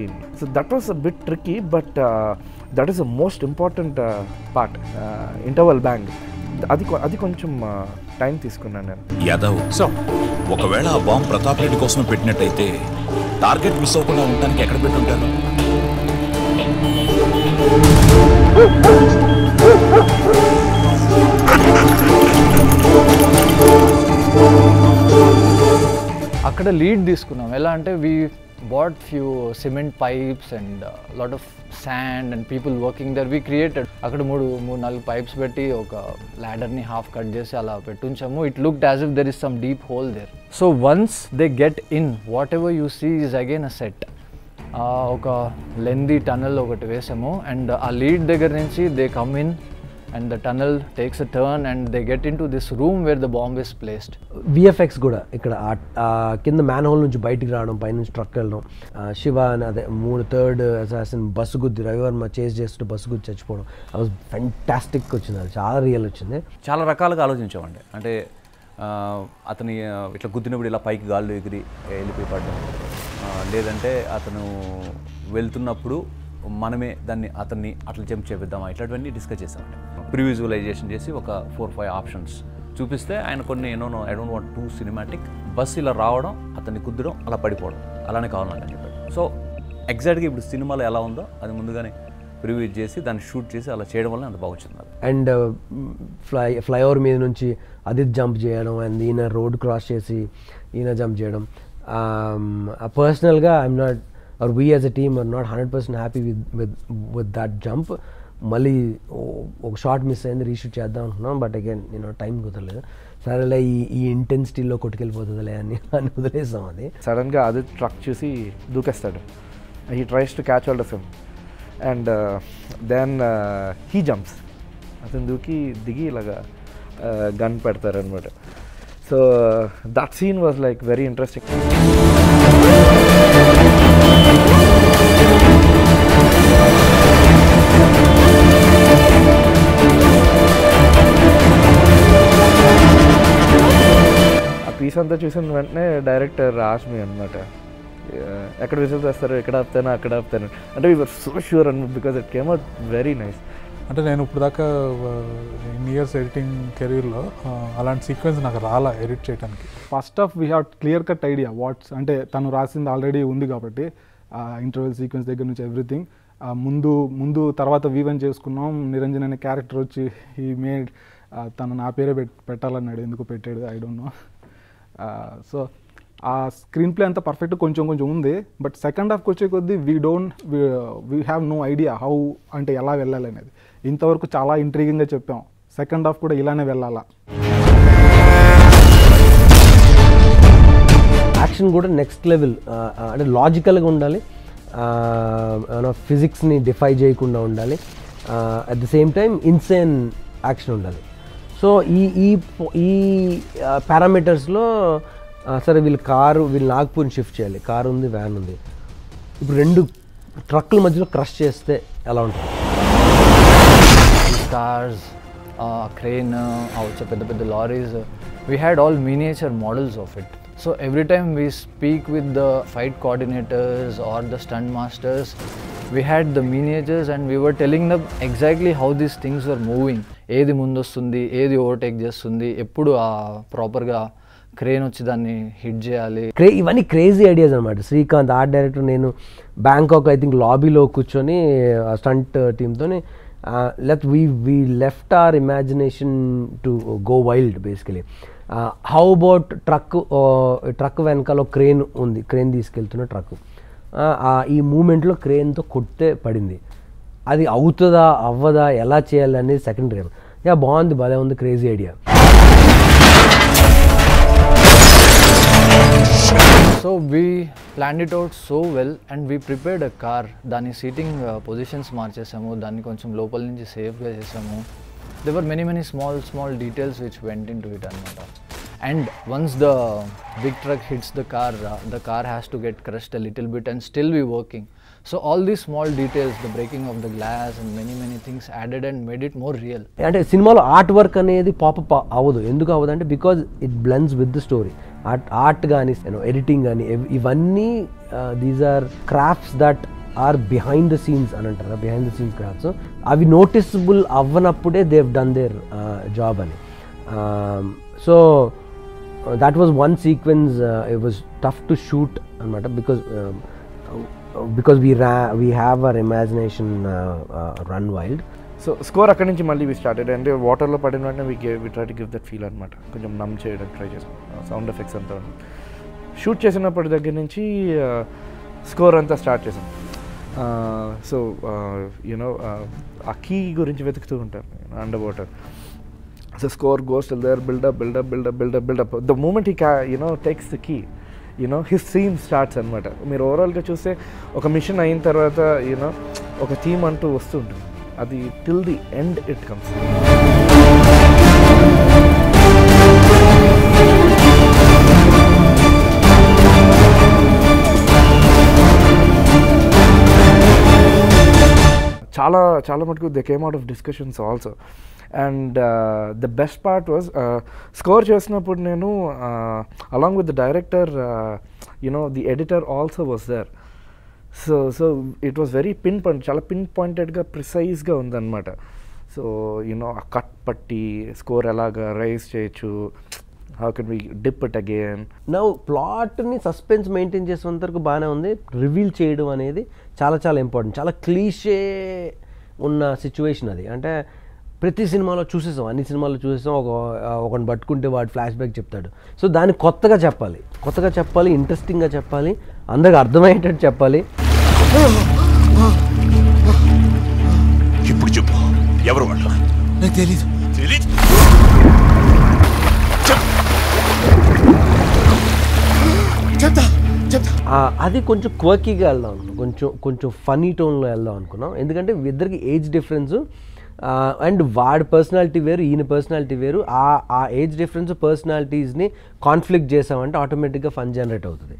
Scene so that was a bit tricky but that is the most important part interval bang అది కొ- అది కొంచెం time తీసుకున్నాను నేను యాదవ్ సో ఒకవేళ ఆ బాంబ్ ప్రతాప్ రెడ్డి కోసం పెట్టినట్టయితే టార్గెట్ మిస్ అవ్వకుండా ఉండడానికి ఎక్కడ పెట్టుంటారు అక్కడ లీడ్ తీసుకున్నాం ఎలా అంటే we bought few cement pipes and lot of sand and people working there we created అక్కడ మూడు మూడు నాలుగు పైప్స్ పెట్టి ఒక ల్యాడర్ని హాఫ్ కట్ చేసి అలా పెట్టుంచాము it look as if there is some deep hole there so once they get in whatever you see is again a set ఒక లెందీ టనల్ ఒకటి వేసాము అండ్ ఆ లీడ్ దగ్గర నుంచి they come in and the tunnel takes a turn and they get into this room where the bomb is placed VFX కూడా ఇక్కడ ఆ- ఆ కింద మ్యాన్ హోల్ నుంచి బయటికి రావడం పైనుంచి ట్రక్ వెళ్ళడం ఆ, శివ అని అదే మూడు థర్డ్ అసాసిన్ బస్సు గుద్ది రవివర్మ చేజ్ చేస్తూ బస్సు గుద్ది చచ్చిపోవడం అది వాజ్ ఫెంటాస్టిక్ వచ్చింది అది చాలా రియల్ వచ్చింది చాలా రకాలుగా ఆలోచించామండి అంటే ఆ, అతని ఆ, ఇట్లా గుద్దినప్పుడు ఇలా పైకి గాల్లో ఎగిరి వెళ్ళిపోయి పడ్డం ఆ, లేదంటే అతను వెళ్తున్నప్పుడు మనమే దాన్ని అతన్ని అట్లా జంప్ చేపిద్దామా ఇట్లాంటివన్నీ డిస్కస్ చేసామండి ప్రీ విజువలైజేషన్ చేసి ఒక ఫోర్ ఫైవ్ ఆప్షన్స్ చూపిస్తే ఆయన కొన్ని ఎన్నో I don't want too cinematic bus ఇలా రావడం అతన్ని కుద్దడం అలా పడిపోవడం అలానే కావాలని చెప్పాడు సో ఎగ్జాక్ట్గా ఇప్పుడు సినిమాలో ఎలా ఉందో అది ముందుగానే ప్రివ్యూ చేసి దాన్ని షూట్ చేసి అలా చేయడం వల్ల అంత బాగా వచ్చింది అది అండ్ ఫ్లై ఫ్లైఓవర్ మీద నుంచి అదిత్ జంప్ చేయడం అండ్ ఈయన రోడ్ క్రాస్ చేసి ఈయన జంప్ చేయడం పర్సనల్గా I'm not or we as a team are not hundred percent happy with with with that jump మళ్ళీ ఓ- ఒక షార్ట్ మిస్ అయింది రీషూట్ చేద్దాం అనుకున్నాం బట్ అగైన్ నేను టైం కుదరలేదు సరేలే ఈ ఈ ఇంటెన్సిటీలో కొట్టుకెళ్ళిపోతుందిలే అని అని వదిలేసాం అది సడన్గా అది ట్రక్ చూసి దూకేస్తాడు he tries to catch all the film and then he jumps అతను దూకి దిగి ఇలాగా గన్ పెడతారనమాట so that scene was like very interesting ఆ పీస్ అంతా చూసిన వెంటనే డైరెక్టర్ రాష్మి అనమాట ఎక్కడ విజిల్ చేస్తారు ఎక్కడ ఆపుతాను అక్కడ ఆపుతాను అంటే we were so sure and because it came out very nice అంటే నేను ఇప్పుడు దాకా ఇన్ ఇయర్స్ ఎడిటింగ్ కెరీర్లో అలాంటి సీక్వెన్స్ నాకు రాలా ఎడిట్ చేయడానికి first of we have clear cut idea what's అంటే తను రాసింది ఆల్రెడీ ఉంది కాబట్టి ఇంటర్వెల్ సీక్వెన్స్ దగ్గర నుంచి ఎవ్రీథింగ్ ముందు ముందు తర్వాత వీవెన్ చేసుకున్నాం నిరంజన్ అనే క్యారెక్టర్ వచ్చి ఈ మేడ్ తను నా పేరే పెట్ పెట్టాలన్నాడు ఎందుకు పెట్టాడు ఐ డోంట్ నో సో ఆ స్క్రీన్ ప్లే అంతా పర్ఫెక్ట్ కొంచెం కొంచెం ఉంది బట్ సెకండ్ హాఫ్కి వచ్చే కొద్దీ we don't we have no idea how అంటే ఎలా వెళ్ళాలి అనేది ఇంతవరకు చాలా ఇంట్రీగింగ్గా చెప్పాం సెకండ్ హాఫ్ కూడా ఇలానే వెళ్ళాలా యాక్షన్ కూడా నెక్స్ట్ లెవెల్ అంటే లాజికల్గా ఉండాలి ఫిజిక్స్ని డిఫై చేయకుండా ఉండాలి at the same time insane action ఉండాలి సో ఈ ఈ ఈ పారామీటర్స్లో సరే వీళ్ళు కారు వీళ్ళు నాగ్పూర్ని షిఫ్ట్ చేయాలి కారు ఉంది వ్యాన్ ఉంది ఇప్పుడు రెండు ట్రక్కుల మధ్యలో క్రష్ చేస్తే ఎలా ఉంటుంది కార్స్ క్రేన్ వచ్చే పెద్ద పెద్ద lorries we had all miniature models of it so every time we speak with the fight coordinators or the stunt masters we had the miniatures and we were telling them exactly how these things are moving ఏది ముందొస్తుంది ఏది overtake చేస్తుంది ఎప్పుడు ఆ ప్రాపర్గా crane వచ్చి దాన్ని hit చేయాలి క్రే ఇవన్నీ క్రేజీ ఐడియాస్ అనమాట శ్రీకాంత్ ఆర్ట్ డైరెక్టర్ నేను బ్యాంకాక్ ఐ థింక్ లాబీలో కూర్చొని స్టంట్ టీమ్తో let we we left our imagination to go wild basically how about truck truck వెనకాల క్రేన్ ఉంది క్రేన్ తీసుకెళ్తున్న ట్రక్ ఈ మూమెంట్లో క్రేన్తో కొట్టే పడింది అది అవుతుందా అవ్వదా ఎలా చేయాలి అనేది సెకండరీ యా బాగుంది భలే ఉంది crazy idea so we plan it out so well and we prepared a car దాని సీటింగ్ పొజిషన్స్ మార్చేసాము దాన్ని కొంచెం లోపల నుంచి సేఫ్గా చేసాము there were many many small small details which went into it అనమాట and once the big truck hits the car the car has to get crushed a little bit and still we working so all these small details the breaking of the glass and many many things added and made it more real అంటే సినిమాలో art work అనేది popup అవ్వదు ఎందుకు అవ్వదు అంటే because it blends with the story art art కానీ editing కానీ ఇవన్నీ these are crafts that are behind the scenes అని అంటారు బిహైండ్ ద సీన్స్ క్రాఫ్ట్స్ అవి నోటిసబుల్ అవ్వనప్పుడే దేవ్ డన్ దేర్ జాబ్ అని so that was one sequence it was tough to shoot అనమాట because because we రా we have our imagination run wild so score అక్కడి నుంచి మళ్ళీ వి స్టార్టెడ్ అంటే వాటర్లో పడిన వెంటనే వి we try to give that feel అనమాట కొంచెం నమ్ చేయడానికి ట్రై చేసాం సౌండ్ ఎఫెక్ట్స్ అంతా షూట్ చేసినప్పటి దగ్గర నుంచి స్కోర్ అంతా స్టార్ట్ చేసాం సో యూనో ఆ కీ గురించి వెతుకుతూ ఉంటారు underwater so score goes till there build up build up build up build up build up the moment ఈ క్యా you know takes the key you know his theme starts అనమాట మీరు ఓవరాల్గా చూస్తే ఒక మిషన్ అయిన తర్వాత యూనో ఒక థీమ్ అంటూ వస్తుంటుంది అది till the end it comes చాలా చాలా మటుకు they came out of discussions also and the best part was score చేసినప్పుడు నేను along with the director you know the editor also was there so so it was very pinpoint చాలా పిన్ పాయింటెడ్గా ప్రిసైజ్గా ఉందన్నమాట సో యూనో ఆ cut పట్టి score ఎలాగా రైజ్ చేయొచ్చు how can we dip it again నా ప్లాట్ని సస్పెన్స్ మెయింటైన్ చేసేంత వరకు బాగానే ఉంది రివీల్ చేయడం అనేది చాలా చాలా ఇంపార్టెంట్ చాలా క్లీషే ఉన్న సిచ్యువేషన్ అది అంటే ప్రతి సినిమాలో చూసేసాం అన్ని సినిమాల్లో చూసేసాం ఒక ఒకని పట్టుకుంటే వాడు ఫ్లాష్ బ్యాక్ చెప్తాడు సో దాన్ని కొత్తగా చెప్పాలి కొత్తగా చెప్పాలి ఇంట్రెస్టింగ్గా చెప్పాలి అందరికి అర్థమయ్యేటట్టు చెప్పాలి ఇప్పుడు చెప్పు ఎవరు వాళ్ళు నాకు తెలీదు తెలీదు చెప్తా చెప్తా ఆ, అది కొంచెం క్వర్కీగా వెళ్దాం అనుకున్నాం కొంచెం కొంచెం ఫనీ టోన్లో వెళ్దాం అనుకున్నాం ఎందుకంటే ఇద్దరికి ఏజ్ డిఫరెన్స్ అండ్ వాడి పర్సనాలిటీ వేరు ఈయన పర్సనాలిటీ వేరు ఆ ఆ ఏజ్ డిఫరెన్స్ పర్సనాలిటీస్ని కాన్ఫ్లిక్ట్ చేసామంటే ఆటోమేటిక్గా ఫన్ జనరేట్ అవుతుంది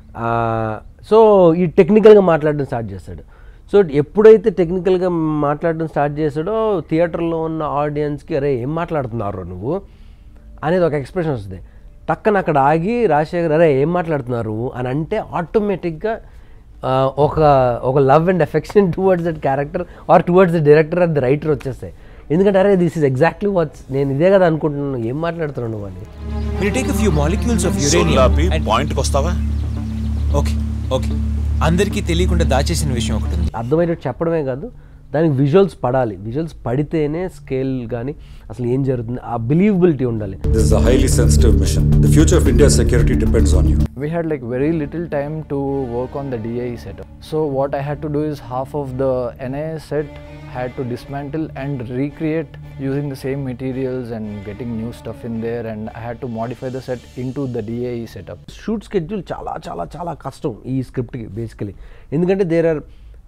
సో ఈ టెక్నికల్గా మాట్లాడడం స్టార్ట్ చేస్తాడు సో ఎప్పుడైతే టెక్నికల్గా మాట్లాడడం స్టార్ట్ చేశాడో థియేటర్లో ఉన్న ఆడియన్స్కి అరే ఏం మాట్లాడుతున్నారు నువ్వు అనేది ఒక ఎక్స్ప్రెషన్ వస్తుంది టక్కన అక్కడ ఆగి రాజశేఖర్ అరే ఏం మాట్లాడుతున్నారు అని అంటే ఆటోమేటిక్గా ఒక ఒక love and affection towards that character or towards the director or the writer వచ్చేస్తాయి ఎందుకంటే అరే దిస్ ఇస్ ఎగ్జాక్ట్లీ వాట్స్ నేను ఇదే కదా అనుకుంటున్నాను ఏం మాట్లాడుతున్నాను నువ్వు అని మీరు టేక్ ఫ్యూ మాలిక్యూల్స్ ఆఫ్ సోలాపి యురేనియం పాయింట్కి వస్తావా ఓకే ఓకే అందరికీ తెలియకుండా దాచేసిన విషయం ఒకటి ఉంది అర్థమయ్యేటట్టు చెప్పడమే కాదు దానికి విజువల్స్ పడాలి విజువల్స్ పడితేనే స్కేల్ కానీ అసలు ఏం జరుగుతుంది ఆ బిలీవబిలిటీ ఉండాలి This is a highly sensitive mission. The future of India's security depends on you. we had like very little time to work on the DAE setup. So what I had to do is half of the NIA set had to dismantle and recreate using the same materials and getting new stuff in there and I had to modify the set into the DAE setup. Shoot schedule చాలా చాలా చాలా కష్టం ఈ స్క్రిప్ట్కి basically ఎందుకంటే there are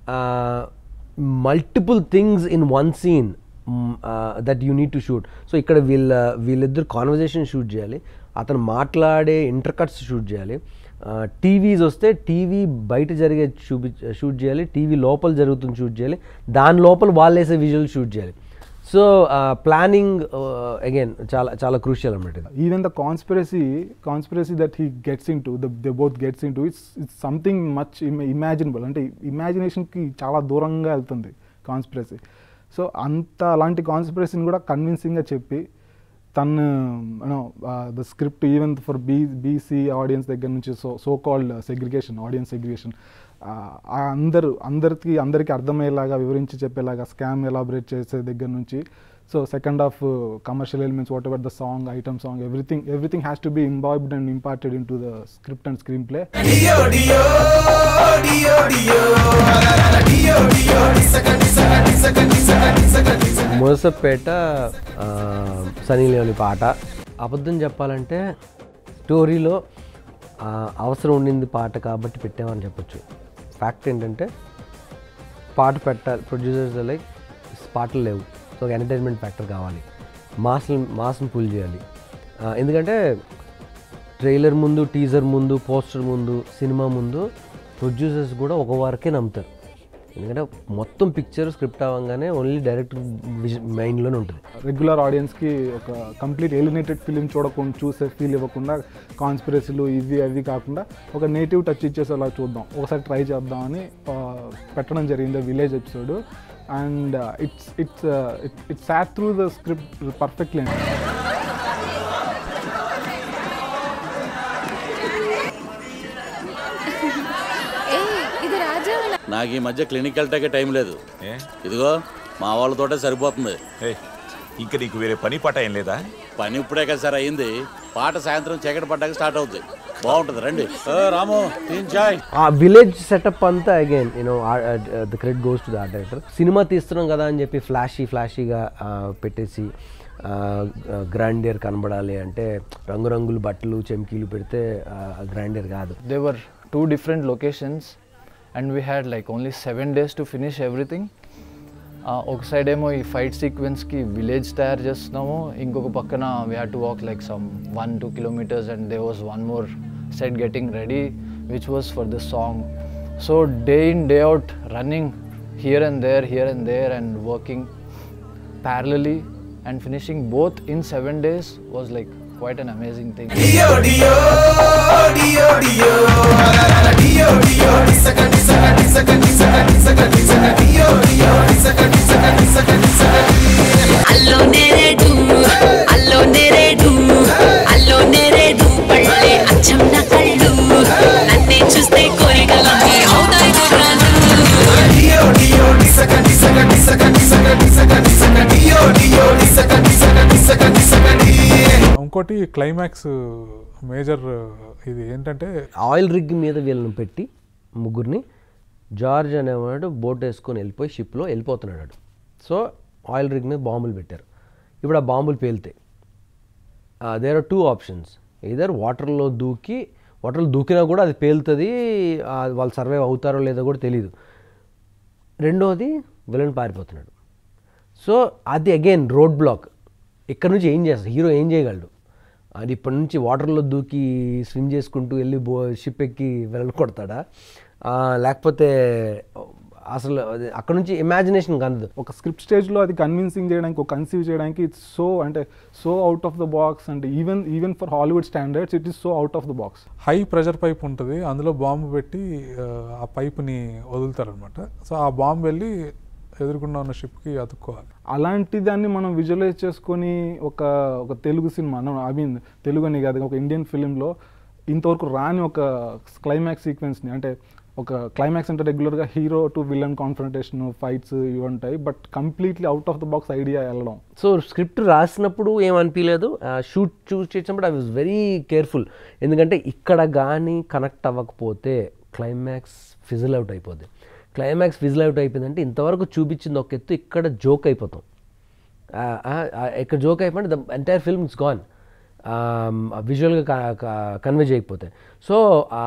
multiple things in one scene that you need to shoot so ఇక్కడ వీళ్ళ వీళ్ళిద్దరు కాన్వర్జేషన్ షూట్ చేయాలి అతను మాట్లాడే ఇంటర్కట్స్ షూట్ చేయాలి టీవీస్ వస్తే టీవీ బయట జరిగే చూపి షూట్ చేయాలి టీవీ లోపల జరుగుతుంది షూట్ చేయాలి దాని లోపల వాళ్ళు వేసే విజువల్ షూట్ చేయాలి సో ప్లానింగ్ అగైన్ చాలా చాలా క్రూషియల్ అన్నమాట ఇది even the conspiracy conspiracy that he gets into the they both gets into it's it's something much im- imaginable అంటే ఇమాజినేషన్కి చాలా దూరంగా వెళ్తుంది కాన్స్పిరసీ సో అంత అలాంటి కాన్స్పిరసీని కూడా కన్విన్సింగ్గా చెప్పి తను you know the script even for B BC audience దగ్గర నుంచి so so called segregation audience segregation అందరు అందరికి అందరికీ అర్థమయ్యేలాగా వివరించి చెప్పేలాగా స్కామ్ ఎలాబరేట్ చేసే దగ్గర నుంచి so second half commercial elements whatever the song item song everything everything has to be imbibed and imparted in to the script and screenplay మోసపేట ఆ, సనీ లేని పాట అబద్ధం చెప్పాలంటే స్టోరీలో ఆ, అవసరం ఉండింది పాట కాబట్టి పెట్టామని చెప్పొచ్చు ఫ్యాక్ట్ ఏంటంటే పాట పెట్టాలి ప్రొడ్యూసర్స్ లైక్ పాటలు లేవు సో ఒక ఎంటర్టైన్మెంట్ ఫ్యాక్టర్ కావాలి మాస్ని మాస్ని పుల్ చేయాలి ఆ, ఎందుకంటే ట్రైలర్ ముందు టీజర్ ముందు పోస్టర్ ముందు సినిమా ముందు ప్రొడ్యూసర్స్ కూడా ఒక వారకే నమ్ముతారు ఎందుకంటే మొత్తం పిక్చర్ స్క్రిప్ట్ అవ్వగానే ఓన్లీ డైరెక్టర్ మైండ్లోనే ఉంటుంది రెగ్యులర్ ఆడియన్స్కి ఒక కంప్లీట్ ఎలినేటెడ్ ఫిలిం చూడకుండా చూసే ఫీల్ ఇవ్వకుండా కాన్స్పిరసీలు ఇవి అవి కాకుండా ఒక నేటివ్ టచ్ ఇచ్చేసేలా చూద్దాం ఒకసారి ట్రై చేద్దామని ఆ, పెట్టడం జరిగింది village episode and it's it's it's sat through the script perfectly ఇది రాజా నాకు ఈ మధ్య క్లినిక్ వెళ్ళటాకే టైం లేదు ఇదిగో మా వాళ్ళతోటే సరిపోతుంది ఇంకా నీకు వేరే పని పాట ఏం లేదా పని ఇప్పుడే కదా సార్ అయింది పాట సాయంత్రం చీకటి పడ్డాక స్టార్ట్ అవుతుంది బాగుంటుంది రండి ఓ, రాము తీన్ చాయ్ ఆ విలేజ్ సెటప్ అంతా again you know the credit goes to the art director సినిమా తీస్తున్నాం కదా అని చెప్పి ఫ్లాషీ ఫ్లాషీగా పెట్టేసి గ్రాండియర్ కనబడాలి అంటే రంగురంగులు బట్టలు చెమ్కీలు పెడితే గ్రాండియర్ కాదు There were two different locations, and we had like only seven days to finish everything. Uh, ఒక సైడ్ ఏమో ఈ ఫైట్ సీక్వెన్స్కి విలేజ్ తయారు చేస్తున్నాము ఇంకొక పక్కన we had to walk like some one two kilometres and they was one more set getting ready which was for this song so day in day out running here and there here and there and working parallelly and finishing both in seven days was like quite an amazing thing. అల్లో నేరేడు అల్లో నేరేడు అల్లో నేరేడు పళ్ళే అచ్చం నా కళ్ళు నన్నే చూస్తే కోరికలన్నీ అవుతాయి గుర్రాలు ఇంకోటి క్లైమాక్స్ మేజర్ ఇది ఏంటంటే ఆయిల్ రిగ్ మీద వీళ్ళని పెట్టి ముగ్గురిని జార్జ్ అనేవాడు బోట్ వేసుకొని వెళ్ళిపోయి షిప్లో వెళ్ళిపోతున్నాడు వాడు. సో ఆయిల్ రిగ్ మీద బాంబులు పెట్టారు ఇప్పుడు ఆ బాంబులు పేలుతాయి దేర్ ఆర్ టూ ఆప్షన్స్ ఇదర్ వాటర్లో దూకి వాటర్లో దూకినా కూడా అది పేలుతుంది ఆ, వాళ్ళు సర్వైవ్ అవుతారో లేదో కూడా తెలియదు రెండోది విలన్ పారిపోతున్నాడు సో అది అగైన్ రోడ్ బ్లాక్ ఇక్కడ నుంచి ఏం చేస్తాడు హీరో ఏం చేయగలడు అది ఇప్పటి నుంచి వాటర్లో దూకి స్విమ్ చేసుకుంటూ వెళ్ళి బో షిప్ ఎక్కి వెళ్ళ కొడతాడా ఆ, లేకపోతే అసలు అది అక్కడ నుంచి ఇమాజినేషన్ కనదు ఒక స్క్రిప్ట్ స్టేజ్లో అది కన్విన్సింగ్ చేయడానికి ఒక కన్సీవ్ చేయడానికి ఇట్స్ సో అంటే so out of the box అంటే even even for Hollywood standards it is so out of the box high pressure pipe ఉంటుంది అందులో బాంబు పెట్టి ఆ, ఆ పైప్ని వదులుతారనమాట సో ఆ బాంబు వెళ్ళి ఎదురుకుండా ఉన్న షిప్కి అతుక్కోవాలి అలాంటి దాన్ని మనం విజువలైజ్ చేసుకొని ఒక ఒక తెలుగు సినిమా ఐ మీన్ తెలుగు అని కాదు ఒక ఇండియన్ ఫిలింలో ఇంతవరకు రాని ఒక క్లైమాక్స్ సీక్వెన్స్ని అంటే ఒక క్లైమాక్స్ అంటే రెగ్యులర్గా hero to villain confrontation fights ఇవి ఉంటాయి but completely out of the box idea వెళ్ళడం సో స్క్రిప్ట్ రాసినప్పుడు ఏమనిపించలేదు షూట్ చూస్ చేసినప్పుడు ఐ వాజ్ వెరీ కేర్ఫుల్ ఎందుకంటే ఇక్కడ కానీ కనెక్ట్ అవ్వకపోతే క్లైమాక్స్ ఫిజిల్ అవుట్ అయిపోద్ది క్లైమాక్స్ ఫిజిల్ అవుట్ అయిపోయిందంటే ఇంతవరకు చూపించింది ఒక ఎత్తు ఇక్కడ జోక్ అయిపోతాం ఆ, ఆ, ఆ, ఇక్కడ జోక్ అయిపోయింది the entire film it's gone విజువల్గా కన్వే చేయకపోతే సో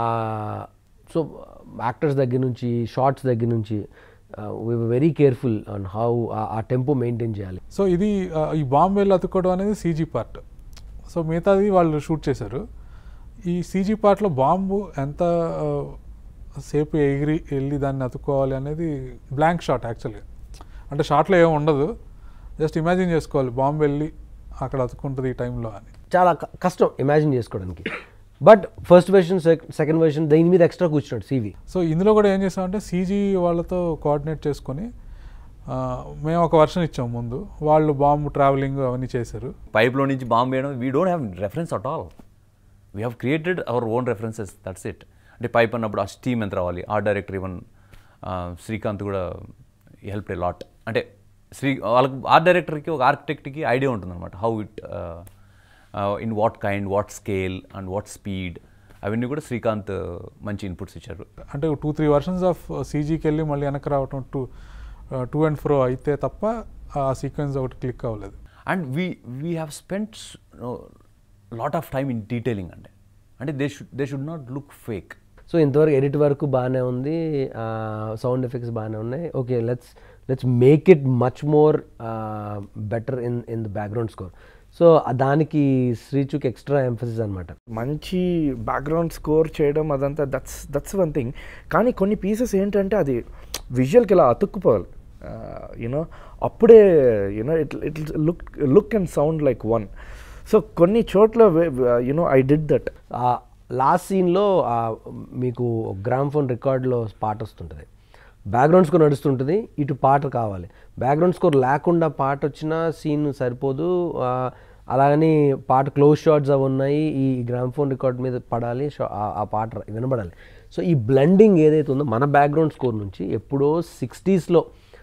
సో యాక్టర్స్ దగ్గర నుంచి షార్ట్స్ దగ్గర నుంచి we very careful on how ఆ టెంపో మెయింటైన్ చేయాలి సో ఇది ఆ, ఈ బాంబు వెళ్ళి అతుక్కోవడం అనేది సీజీ పార్ట్ సో మిగతాది వాళ్ళు షూట్ చేశారు ఈ సీజీ పార్ట్లో బాంబు ఎంత ఆ, సేపు ఎగిరి వెళ్ళి దాన్ని అతుక్కోవాలి అనేది బ్లాంక్ షాట్ యాక్చువల్గా అంటే షాట్లో ఏమి ఉండదు జస్ట్ ఇమాజిన్ చేసుకోవాలి బాంబు వెళ్ళి అక్కడ అతుక్కుంటుంది ఈ టైంలో అని చాలా క- కష్టం ఇమాజిన్ చేసుకోవడానికి but first version second version దీని మీద ఎక్స్ట్రా కూర్చున్నాడు సివి సో ఇందులో కూడా ఏం చేసామంటే సీజీ వాళ్ళతో కోఆర్డినేట్ చేసుకొని ఆ, మేము ఒక వర్షన్ ఇచ్చాం ముందు వాళ్ళు బాంబు ట్రావెలింగ్ అవన్నీ చేశారు పైప్లో నుంచి బాంబు వేయడం we don't have reference at all we have created our own references that's it అంటే పైప్ అన్నప్పుడు ఆ స్టీమ్ ఎంత రావాలి ఆ డైరెక్టర్ ఈవెన్ శ్రీకాంత్ కూడా హెల్ప్ ఏ లాట్ అంటే శ్రీ వాళ్ళకి ఆర్ట్ డైరెక్టర్కి ఒక ఆర్కిటెక్ట్కి ఐడియా ఉంటుందన్నమాట how it in what kind what scale and what speed అవన్నీ కూడా శ్రీకాంత్ మంచి ఇన్పుట్స్ ఇచ్చారు అంటే టూ త్రీ వర్షన్స్ ఆఫ్ సీజీకి వెళ్ళి మళ్ళీ వెనక్కి రావటం టూ టూ అండ్ ఫ్రో అయితే తప్ప ఆ సీక్వెన్స్ ఒకటి క్లిక్ అవ్వలేదు and we we have spend lot of time in detailing అంటే అంటే they should they should not look fake so ఇంతవరకు ఎడిట్ వరకు బాగానే ఉంది సౌండ్ ఎఫెక్ట్స్ బాగానే ఉన్నాయి okay let's let's make it much more better in in the background score so దానికి శ్రీచుకి ఎక్స్ట్రా ఎంఫసిస్ అనమాట మంచి బ్యాక్గ్రౌండ్ స్కోర్ చేయడం అదంతా దట్స్ దట్స్ వన్ థింగ్ కానీ కొన్ని పీసెస్ ఏంటంటే అది విజువల్కి ఇలా అతుక్కుపోవాలి యూనో అప్పుడే you know it it look look and sound like one so కొన్ని చోట్ల you know I did that last సీన్లో మీకు గ్రామ్ ఫోన్ రికార్డులో పాట వస్తుంటుంది బ్యాక్గ్రౌండ్ స్కోర్ నడుస్తుంటుంది ఇటు పాట కావాలి బ్యాక్గ్రౌండ్ స్కోర్ లేకుండా పాట వచ్చిన సీన్ సరిపోదు ఆ, అలాగని పాట క్లోజ్ షాట్స్ అవి ఉన్నాయి ఈ గ్రామ్ ఫోన్ రికార్డ్ మీద పడాలి షా- ఆ- ఆ పాట వినబడాలి సో ఈ బ్లెండింగ్ ఏదైతే ఉందో మన బ్యాక్గ్రౌండ్ స్కోర్ నుంచి ఎప్పుడో సిక్స్టీస్లో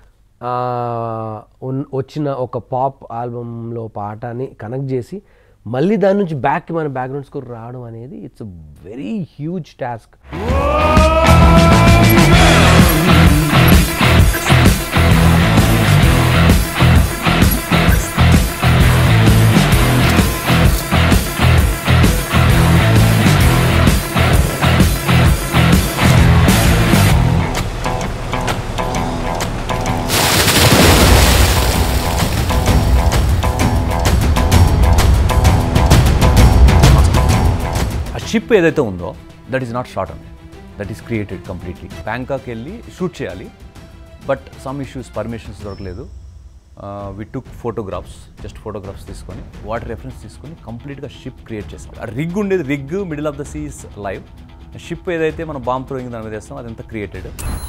వచ్చిన ఒక పాప్ ఆల్బంలో పాటని కనెక్ట్ చేసి మళ్ళీ దాని నుంచి బ్యాక్ మన బ్యాక్గ్రౌండ్ స్కోర్ రావడం అనేది it's a very huge task ఆ షిప్ ఏదైతే ఉందో దట్ ఈస్ నాట్ షార్ట్ అండి that is created completely Bangkok వెళ్ళి షూట్ చేయాలి బట్ సమ్ ఇష్యూస్ పర్మిషన్స్ దొరకలేదు we took photographs just photographs తీసుకొని వాటర్ రెఫరెన్స్ తీసుకొని కంప్లీట్గా షిప్ క్రియేట్ చేస్తాం ఆ రిగ్ ఉండేది rig middle of the seas live ship ఏదైతే మనం బాంబ్ థ్రోయింగ్ దాని మీద వేస్తాం అదంతా created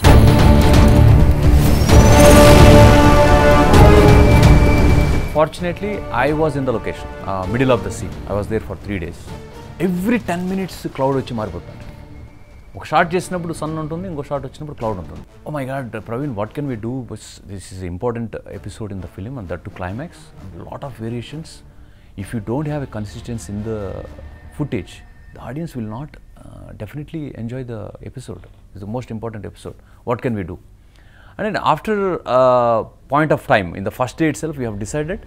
fortunately I was in the location middle of the sea I was there for three days every ten minutes cloud వచ్చి మారిపోతుంది ఒక షార్ట్ చేసినప్పుడు సన్ ఉంటుంది ఇంకో షార్ట్ వచ్చినప్పుడు క్లౌడ్ ఉంటుంది oh my god Praveen what can we do this is important episode in the film and that too climax lot of variations if you don't have a consistence in the footage the audience will not definitely enjoy the episode is the most important episode what can we do And then after uh, point of time, in the first day itself, we have decided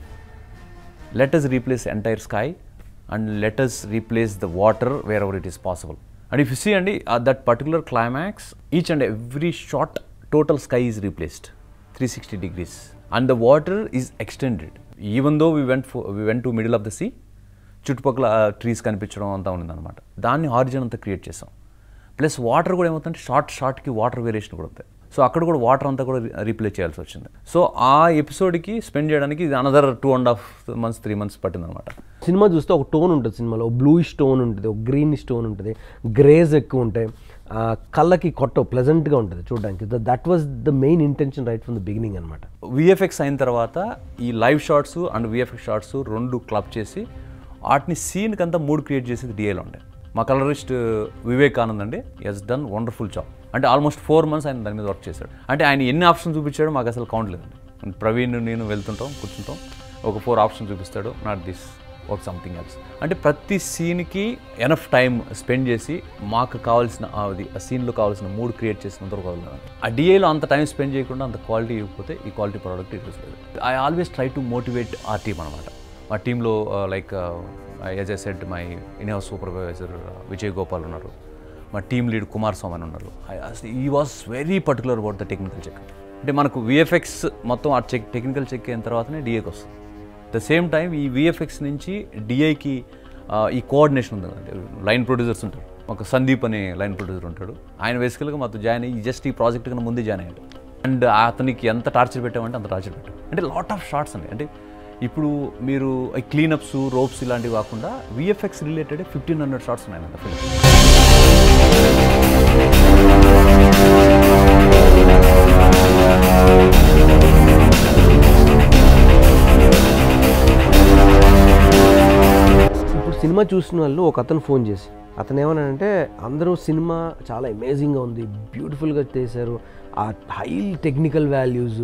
let us replace entire sky and let us replace the water wherever it is possible. And if you see, Andy, at that particular climax, each and every shot, total sky is replaced 360 degrees, and the water is extended. Even though we went for, we went to middle of the sea, చుట్టుపక్కల trees కనిపించడం అంతా ఉందన్నమాట దాన్ని horizon అంతా create చేసాం plus water కూడా ఏమవుతుందంటే short షార్ట్కి water variation కూడా ఉంటాయి సో అక్కడ కూడా వాటర్ అంతా కూడా రీప్లేస్ చేయాల్సి వచ్చింది సో ఆ ఎపిసోడ్కి స్పెండ్ చేయడానికి ఇది another two and half months three months పట్టిందనమాట సినిమా చూస్తే ఒక టోన్ ఉంటుంది సినిమాలో ఒక బ్లూయిష్ టోన్ ఉంటుంది ఒక గ్రీనిష్ టోన్ ఉంటుంది గ్రేజ్ ఎక్కువ ఉంటాయి ఆ, కళ్ళకి కొట్ట ప్లెజెంట్గా ఉంటుంది చూడడానికి that was the main intention right from the beginning అనమాట విఎఫ్ఎక్స్ అయిన తర్వాత ఈ live shots and VFX shots రెండు క్లబ్ చేసి వాటిని సీన్కి అంతా మూడ్ క్రియేట్ చేసేది డిఏలో ఉండే మా కలరిస్ట్ వివేక్ ఆనంద్ అండి ఎస్ డన్ వండర్ఫుల్ జాబ్ అంటే ఆల్మోస్ట్ ఫోర్ మంత్స్ ఆయన దాని మీద వర్క్ చేశాడు అంటే ఆయన ఎన్ని ఆప్షన్స్ చూపించాడో మాకు అసలు కౌంట్ లేదండి ప్రవీణ్ నేను వెళ్తుంటాం కూర్చుంటాం ఒక ఫోర్ ఆప్షన్స్ చూపిస్తాడు not this work something else అంటే ప్రతి సీన్కి ఎనఫ్ టైం స్పెండ్ చేసి మాకు కావాల్సిన అది ఆ సీన్లో కావాల్సిన మూడ్ క్రియేట్ చేసినంత వరకు వదలలేదు. ఆ డిఏలో అంత టైం స్పెండ్ చేయకుండా అంత క్వాలిటీ ఇవ్వకపోతే ఈ క్వాలిటీ ప్రోడక్ట్ యూజ్ లేదు I always try to motivate ఆ టీమ్ అనమాట మా టీంలో like as I said my in house supervisor Vijay Gopal ఉన్నారు మా టీమ్ లీడ్ కుమార్ స్వామి అని ఉన్నారు ఈ was very particular about the technical check అంటే మనకు విఎఫ్ఎక్స్ మొత్తం ఆ చెక్ టెక్నికల్ చెక్ అయిన తర్వాతనే డిఏకి వస్తుంది ద సేమ్ టైం ఈ విఎఫ్ఎక్స్ నుంచి డిఐకి ఈ కోఆర్డినేషన్ ఉంది కదండి లైన్ ప్రొడ్యూసర్స్ ఉంటారు ఒక సందీప్ అనే లైన్ ప్రొడ్యూసర్ ఉంటాడు ఆయన బేసికల్గా మాతో జాయిన్ అయ్యి జస్ట్ ఈ ప్రాజెక్ట్ కన్నా ముందే జాయిన్ అయ్యాడు అండ్ అతనికి ఎంత టార్చర్ పెట్టామంటే అంత టార్చర్ పెట్టాం అంటే లాట్ ఆఫ్ షార్ట్స్ అండి అంటే ఇప్పుడు మీరు ఈ క్లీనప్స్ రోప్స్ ఇలాంటివి కాకుండా VFX related fifteen hundred shots ఉన్నాయి అంత ఫిల్మ్ ఇప్పుడు సినిమా చూసిన వాళ్ళు ఒక అతను ఫోన్ చేసి అతను ఏమన్నాడంటే అందరూ సినిమా చాలా అమేజింగ్గా ఉంది బ్యూటిఫుల్గా చేశారు ఆ high technical values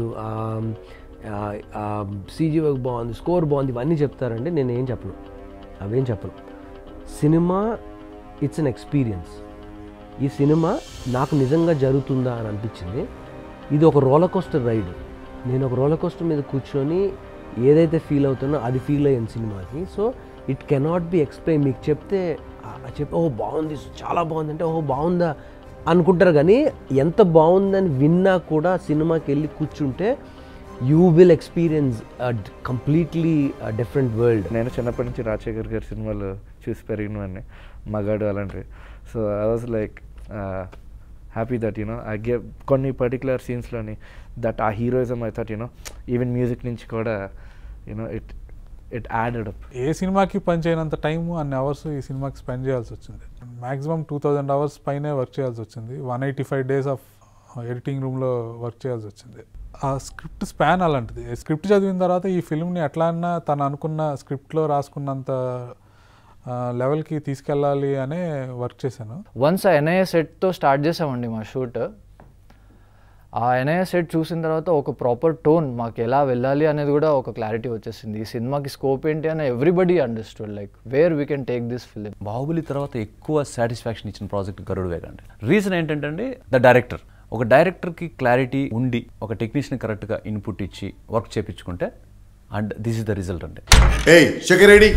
CG work బాగుంది స్కోర్ బాగుంది ఇవన్నీ చెప్తారండి నేను ఏం చెప్పను అవేం చెప్పను సినిమా ఇట్స్ అన్ ఎక్స్పీరియన్స్ ఈ సినిమా నాకు నిజంగా జరుగుతుందా అని అనిపించింది ఇది ఒక రోలర్ కోస్టర్ రైడ్ నేను ఒక రోలర్ కోస్టర్ మీద కూర్చొని ఏదైతే ఫీల్ అవుతున్నా అది ఫీల్ అయ్యాను సినిమాకి so it cannot be explain మీకు చెప్తే ఆ, చెప్ ఓ బాగుంది చాలా బాగుంది అంటే ఓహో బాగుందా అనుకుంటారు కానీ ఎంత బాగుందని విన్నా కూడా సినిమాకి వెళ్ళి కూర్చుంటే you will experience completely different world నేను చిన్నప్పటి నుంచి రాజశేఖర్ గారి సినిమాలు చూసి పెరిగినవాడిని మగాడు అలాంటివి so I was like happy that you know I gave కొన్ని పర్టికులర్ సీన్స్లోని దట్ ఆ heroism I thought you know even music నుంచి కూడా you know it it added up a సినిమాకి పనిచేయనంత టైము అన్ని అవర్స్ ఈ సినిమాకి స్పెండ్ చేయాల్సి వచ్చింది మాక్సిమం టూ థౌజండ్ అవర్స్ పైనే వర్క్ చేయాల్సి వచ్చింది one eighty five days of editing రూమ్లో వర్క్ చేయాల్సి వచ్చింది ఆ స్క్రిప్ట్ స్పాన్ అలాంటిది స్క్రిప్ట్ చదివిన తర్వాత ఈ ఫిల్మ్ని ఎట్లా అన్నా తను అనుకున్న స్క్రిప్ట్లో రాసుకున్నంత లెవెల్కి తీసుకెళ్ళాలి అనే వర్క్ చేశాను వన్స్ ఆ ఎన్ఐఏ సెట్తో స్టార్ట్ చేసామండి మా షూట్ ఆ ఎన్ఐఏ సెట్ చూసిన తర్వాత ఒక ప్రాపర్ టోన్ మాకు ఎలా వెళ్ళాలి అనేది కూడా ఒక క్లారిటీ వచ్చేసింది ఈ సినిమాకి స్కోప్ ఏంటి అని everybody understood like where we can take this film Baahubali తర్వాత ఎక్కువ సాటిస్ఫాక్షన్ ఇచ్చిన ప్రాజెక్ట్ గరుడు వేగ అండి రీజన్ ఏంటంటే అండి ద డైరెక్టర్ ఒక డైరెక్టర్కి క్లారిటీ ఉండి ఒక టెక్నీషియన్ కరెక్ట్గా ఇన్పుట్ ఇచ్చి వర్క్ చేపించుకుంటే and this is the result అండి ఏయ్ శేఖర్ రెడ్డి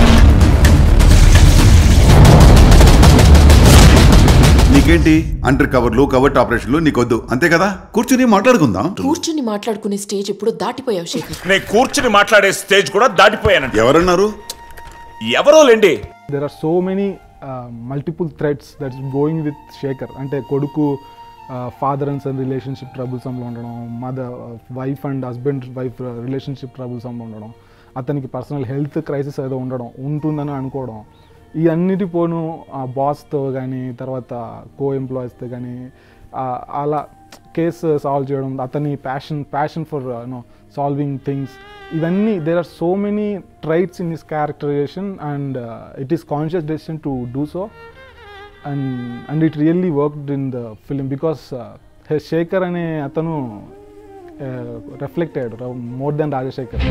నీకేంటి అండర్ కవర్లు కవర్ట్ ఆపరేషన్లు నీకొద్దు అంతే కదా కూర్చుని మాట్లాడుకుందాం కూర్చుని మాట్లాడుకునే స్టేజ్ ఎప్పుడు దాటిపోయావు శేఖర్ నేను కూర్చుని మాట్లాడే స్టేజ్ కూడా దాటిపోయానండి ఎవరన్నారు ఎవరో లేండి there are so many multiple threads that's going with Shekar అంటే కొడుకు ఫాదర్ అండ్ సన్ రిలేషన్షిప్ ట్రబుల్సమ్లో ఉండడం mother wife and husband wife relationship ట్రబుల్సమ్లో ఉండడం అతనికి పర్సనల్ హెల్త్ క్రైసిస్ ఏదో ఉండడం ఉంటుందని అనుకోవడం ఈ అన్నిటి పోను బాస్తో కానీ తర్వాత కో ఎంప్లాయీస్తో కానీ అలా కేసు సాల్వ్ చేయడం అతని passion passion for no solving things ఇవన్నీ there are so many traits in this characterisation and it is conscious decision to do so and and it really worked in the film because Shekar అనే అతను reflect అయ్యాడు more than Rajasekhar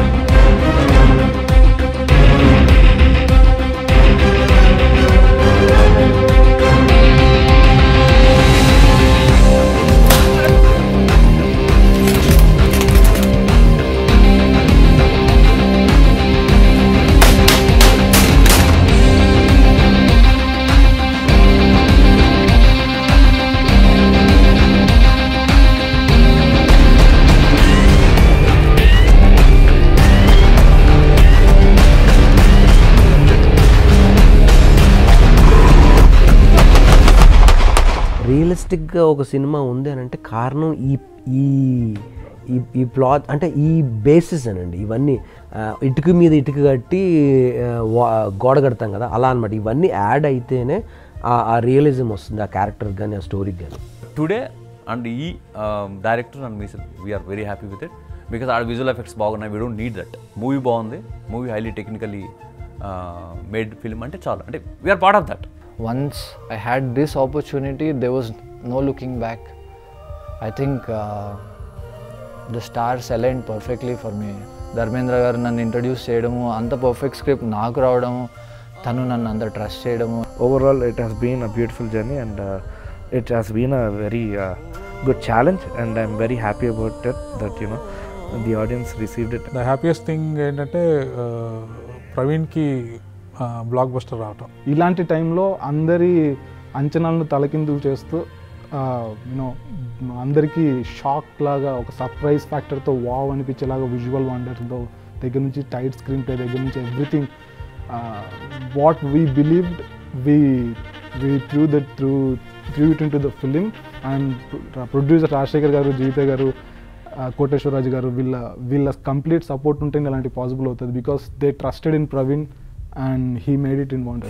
రియలిస్టిక్గా ఒక cinema ఉంది అని అంటే కారణం ఈ ఈ ఈ ఈ ప్లాట్ అంటే ఈ బేసిస్ అనండి ఇవన్నీ ఆ, ఇటుక మీద ఇటుక కట్టి ఆ, వా- గోడ కడతాం కదా అలా అనమాట ఇవన్నీ యాడ్ అయితేనే ఆ- ఆ రియలిజం వస్తుంది ఆ క్యారెక్టర్కి కానీ ఆ స్టోరీకి కానీ టుడే అండ్ ఈ director and me we're very happy with it because ఆడ విజువల్ ఎఫెక్ట్స్ బాగున్నాయి we don't need that movie బాగుంది movie highly technically made film అంటే చాలు అంటే we're part of that once I had this opportunity, there was no looking back. I think uh, the stars aligned perfectly for me. Dharmendra garu నన్ను introduce చేయడము అంత perfect script నాకు రావడము తను నన్ను అంత ట్రస్ట్ చేయడము overall it has been a beautiful journey and uh, it has been a very uh, good challenge and i'm very happy about it that you know the audience received it the happiest thing ఏంటంటే ఆ, ప్రవీణ్కి block buster రావటం ఇలాంటి టైంలో అందరి అంచనాలను తలకిందులు చేస్తూ you know అందరికీ షాక్ లాగా ఒక సర్ప్రైజ్ ఫ్యాక్టర్తో వావ్ అనిపించేలాగా విజువల్ వండర్తో దగ్గర నుంచి టైట్ స్క్రీన్ ప్లే దగ్గర నుంచి everything what we believed we we through that through through it in to the film and producer Rajasekhar garu Jeevitha గారు ఆ, కోటేశ్వరరాజు గారు వీళ్ళ వీళ్ళ కంప్లీట్ సపోర్ట్ ఉంటేనే ఇలాంటి పాసిబుల్ అవుతుంది because they trusted in Praveen and he made it in wonder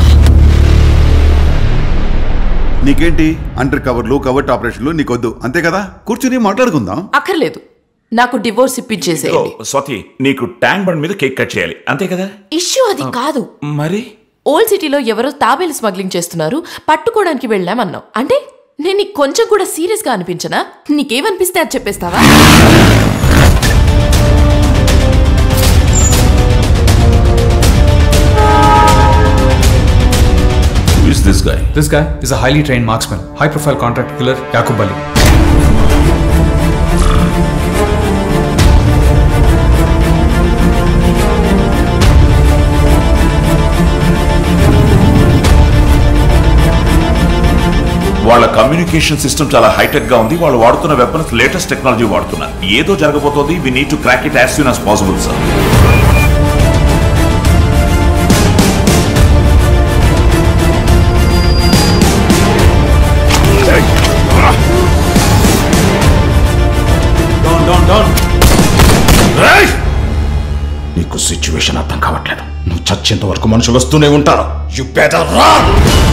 నీకేంటి అండర్ కవర్లు కవర్ట్ ఆపరేషన్లు నీకొద్దు అంతే కదా కూర్చుని మాట్లాడుకుందాం అక్కర్లేదు నాకు డివోర్స్ ఇప్పించేసేయండి స్వాతి నీకు ట్యాంక్ బండ్ మీద కేక్ కట్ చేయాలి అంతే కదా ఇష్యూ అది కాదు మరి ఓల్డ్ సిటీలో ఎవరో తాబేలు స్మగ్లింగ్ చేస్తున్నారు పట్టుకోవడానికి వెళ్ళామన్నావు అంటే నేను నీకు కొంచెం కూడా సీరియస్గా అనిపించనా నీకేమనిపిస్తే అది చెప్పేస్తావా is this guy This guy is a highly trained marksman, high profile contract killer Yakub Ali. వాళ్ళ కమ్యూనికేషన్ సిస్టమ్ చాలా హైటెక్ గా ఉంది వాళ్ళు వాడుతున్న వెపన్స్ లేటెస్ట్ టెక్నాలజీ వాడుతున్నారు ఏదో జరగబోతోంది we need to crack it as soon as possible sir Hey! Situation అర్థం కావట్లేదు నువ్వు చచ్చేంత వరకు మనుషులు వస్తూనే ఉంటారు యు బెటర్ రా